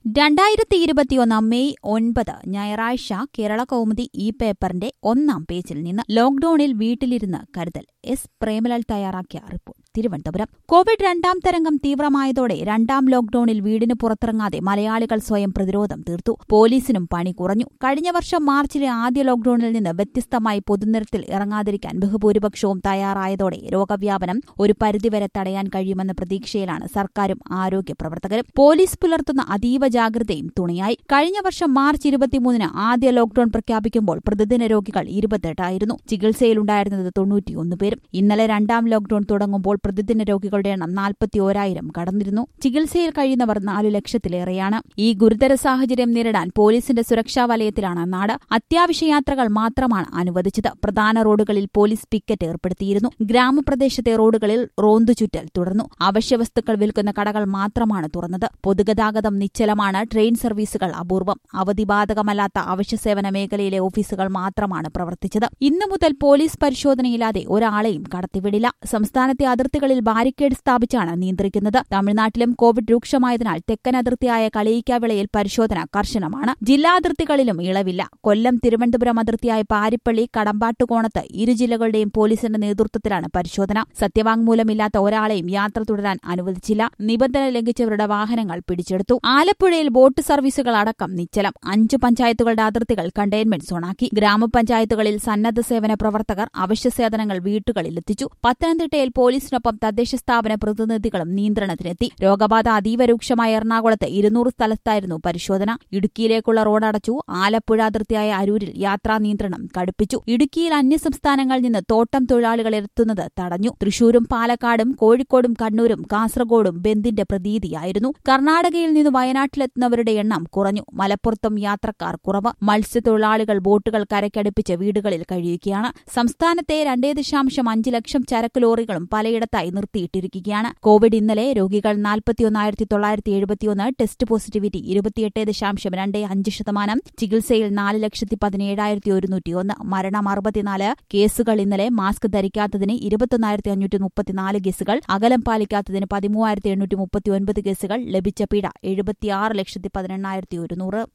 രണ്ടായിരത്തി ഇരുപത്തിയൊന്ന് മെയ് ഒൻപത് ഞായറാഴ്ച കേരള കൗമുദി ഈ പേപ്പറിന്റെ ഒന്നാം പേജിൽ നിന്ന് ലോക്ഡൌണിൽ വീട്ടിലിരുന്ന് കരുതൽ എസ് പ്രേമലാൽ തയ്യാറാക്കിയ റിപ്പോർട്ട് തിരുവനന്തപുരം കോവിഡ് രണ്ടാം തരംഗം തീവ്രമായതോടെ രണ്ടാം ലോക്ഡൌണിൽ വീടിന് പുറത്തിറങ്ങാതെ മലയാളികൾ സ്വയം പ്രതിരോധം തീർത്തു പോലീസിനും പണി കുറഞ്ഞു കഴിഞ്ഞ വർഷം മാർച്ചിലെ ആദ്യ ലോക്ഡൌണിൽ നിന്ന് വ്യത്യസ്തമായി പൊതുനിരത്തിൽ ഇറങ്ങാതിരിക്കാൻ ബഹുഭൂരിപക്ഷവും തയ്യാറായതോടെ രോഗവ്യാപനം ഒരു പരിധിവരെ തടയാൻ കഴിയുമെന്ന പ്രതീക്ഷയിലാണ് സർക്കാരും ആരോഗ്യ പ്രവർത്തകരും പോലീസ് പുലർത്തുന്ന അതീവ ജാഗ്രതയും തുണയായി കഴിഞ്ഞ വർഷം മാർച്ച് ഇരുപത്തിമൂന്നിന് ആദ്യ ലോക്ഡൌൺ പ്രഖ്യാപിക്കുമ്പോൾ പ്രതിദിന രോഗികൾ ഇരുപത്തെട്ടായിരുന്നു ചികിത്സയിലുണ്ടായിരുന്നത് തൊണ്ണൂറ്റിയൊന്ന് പേരും ഇന്നലെ രണ്ടാം ലോക്ഡൌൺ തുടങ്ങുമ്പോൾ പ്രതിദിന രോഗികളുടെ എണ്ണം നാൽപ്പത്തി ഓരായിരം കടന്നിരുന്നു ചികിത്സയിൽ കഴിയുന്നവർ നാലു ലക്ഷത്തിലേറെയാണ് ഈ ഗുരുതര സാഹചര്യം നേരിടാൻ പോലീസിന്റെ സുരക്ഷാ വലയത്തിലാണ് നാട് അത്യാവശ്യ യാത്രകൾ മാത്രമാണ് അനുവദിച്ചത് പ്രധാന റോഡുകളിൽ പോലീസ് പിക്കറ്റ് ഏർപ്പെടുത്തിയിരുന്നു ഗ്രാമപ്രദേശത്തെ റോഡുകളിൽ റോന്തു ചുറ്റൽ തുടർന്നു അവശ്യവസ്തുക്കൾ വിൽക്കുന്ന കടകൾ മാത്രമാണ് തുറന്നത് പൊതുഗതാഗതം നിശ്ചലമാണ് ട്രെയിൻ സർവീസുകൾ അപൂർവം അവധി ബാധകമല്ലാത്ത അവശ്യസേവന മേഖലയിലെ ഓഫീസുകൾ മാത്രമാണ് പ്രവർത്തിച്ചത് ഇന്നു മുതൽ പോലീസ് പരിശോധനയില്ലാതെ ഒരാളെയും കടത്തിവിടില്ല സംസ്ഥാനത്തെ അതിർത്തികളിൽ ബാരിക്കേഡ് സ്ഥാപിച്ചാണ് നിയന്ത്രിക്കുന്നത് തമിഴ്നാട്ടിലും കോവിഡ് രൂക്ഷമായതിനാൽ തെക്കൻ അതിർത്തിയായ കളിയിക്കാവിളയിൽ പരിശോധന കർശനമാണ് ജില്ലാ അതിർത്തികളിലും ഇളവില്ല കൊല്ലം തിരുവനന്തപുരം അതിർത്തിയായ പാരിപ്പള്ളി കടമ്പാട്ടുകോണത്ത് ഇരു ജില്ലകളുടെയും പോലീസിന്റെ നേതൃത്വത്തിലാണ് പരിശോധന സത്യവാങ്മൂലമില്ലാത്ത ഒരാളെയും യാത്ര തുടരാൻ അനുവദിച്ചില്ല നിബന്ധന ലംഘിച്ചവരുടെ വാഹനങ്ങൾ പിടിച്ചെടുത്തു ആലപ്പുഴയിൽ ബോട്ട് സർവീസുകൾ അടക്കം നിശ്ചലം അഞ്ചു പഞ്ചായത്തുകളുടെ അതിർത്തികൾ കണ്ടെയ്ൻമെന്റ് സോണാക്കി ഗ്രാമപഞ്ചായത്തുകളിൽ സന്നദ്ധ സേവന പ്രവർത്തകർ അവശ്യ സേവനങ്ങൾ വീട്ടുകളിലെത്തിച്ചു പത്തനംതിട്ടയിൽ പോലീസിനൊപ്പം തദ്ദേശ സ്ഥാപന പ്രതിനിധികളും നിയന്ത്രണത്തിനെത്തി രോഗബാധ അതീവ രൂക്ഷമായ എറണാകുളത്ത് ഇരുന്നൂറ് സ്ഥലത്തായിരുന്നു പരിശോധന ഇടുക്കിയിലേക്കുള്ള റോഡ് അടച്ചു ആലപ്പുഴ അതിർത്തിയായ അരൂരിൽ യാത്രാ നിയന്ത്രണം കടുപ്പിച്ചു ഇടുക്കിയിൽ അന്യസംസ്ഥാനങ്ങളിൽ നിന്ന് തോട്ടം തൊഴിലാളികൾ എത്തുന്നത് തടഞ്ഞു തൃശൂരും പാലക്കാടും കോഴിക്കോടും കണ്ണൂരും കാസർഗോഡും ബന്ദിന്റെ പ്രതീതിയായിരുന്നു കർണാടകയിൽ നിന്ന് വയനാട്ടിലെത്തുന്നവരുടെ എണ്ണം കുറഞ്ഞു മലപ്പുറത്തും യാത്രക്കാർ കുറവ് മത്സ്യത്തൊഴിലാളികൾ ബോട്ടുകൾ കരയ്ക്കടുപ്പിച്ച് വീടുകളിൽ കഴിയുകയാണ് സംസ്ഥാനത്തെ രണ്ടേ ദശാംശം അഞ്ച് ലക്ഷം ചരക്ക് ലോറികളും പലയിടത്തായി നിർത്തിയിട്ടിരിക്കുകയാണ് കോവിഡ് ഇന്നലെ രോഗികൾ നാൽപ്പത്തിയൊന്നായിരത്തി തൊള്ളായിരത്തി എഴുപത്തിയൊന്ന് ടെസ്റ്റ് പോസിറ്റിവിറ്റി ഇരുപത്തിയെട്ട് ദശാംശം രണ്ട് അഞ്ച് ശതമാനം ചികിത്സയിൽ നാല് ലക്ഷത്തി പതിനേഴായിരത്തി ഒരുന്നൂറ്റിയൊന്ന് മരണം അറുപത്തിനാല് കേസുകൾ ഇന്നലെ മാസ്ക് ധരിക്കാത്തതിന് ഇരുപത്തൊന്നായിരത്തി അഞ്ഞൂറ്റി മുപ്പത്തിനാല് കേസുകൾ അകലം പാലിക്കാത്തതിന് പതിമൂവായിരത്തി എണ്ണൂറ്റി മുപ്പത്തിയൊൻപത് കേസുകൾ ലഭിച്ച പിഴ എഴുപത്തിയാറ് ലക്ഷത്തി പതിനെണ്ണായിരത്തി ഒരുന്നൂറ്